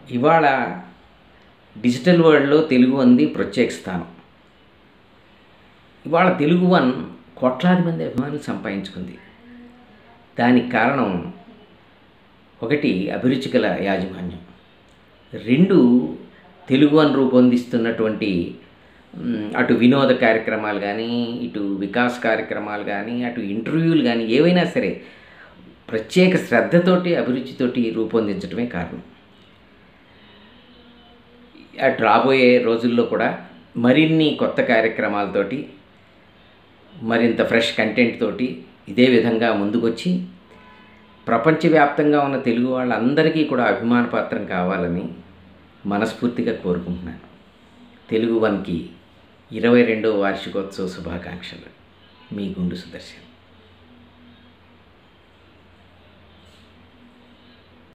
ఇవాళ డిజిటల్ వరల్డ్లో తెలుగు అంది ప్రత్యేక స్థానం ఇవాళ తెలుగు వన్ కోట్లాది మంది అభిమానులు సంపాదించుకుంది దానికి కారణం ఒకటి అభిరుచి గల యాజమాన్యం రెండు తెలుగు వన్ రూపొందిస్తున్నటువంటి మ్, అటు వినోద కార్యక్రమాలు కానీ ఇటు వికాస్ కార్యక్రమాలు కానీ అటు ఇంటర్వ్యూలు కానీ ఏవైనా సరే ప్రత్యేక శ్రద్ధతోటి అభిరుచితోటి రూపొందించడమే కారణం అటు రాబోయే రోజుల్లో కూడా మరిన్ని కొత్త కార్యక్రమాలతోటి మరింత ఫ్రెష్ కంటెంట్ తోటి ఇదే విధంగా ముందుకొచ్చి ప్రపంచవ్యాప్తంగా ఉన్న తెలుగు వాళ్ళందరికీ కూడా అభిమానపాత్రం కావాలని మనస్ఫూర్తిగా కోరుకుంటున్నాను తెలుగు వన్కి ఇరవై రెండవ వార్షికోత్సవ శుభాకాంక్షలు మీ గుండు సుదర్శన్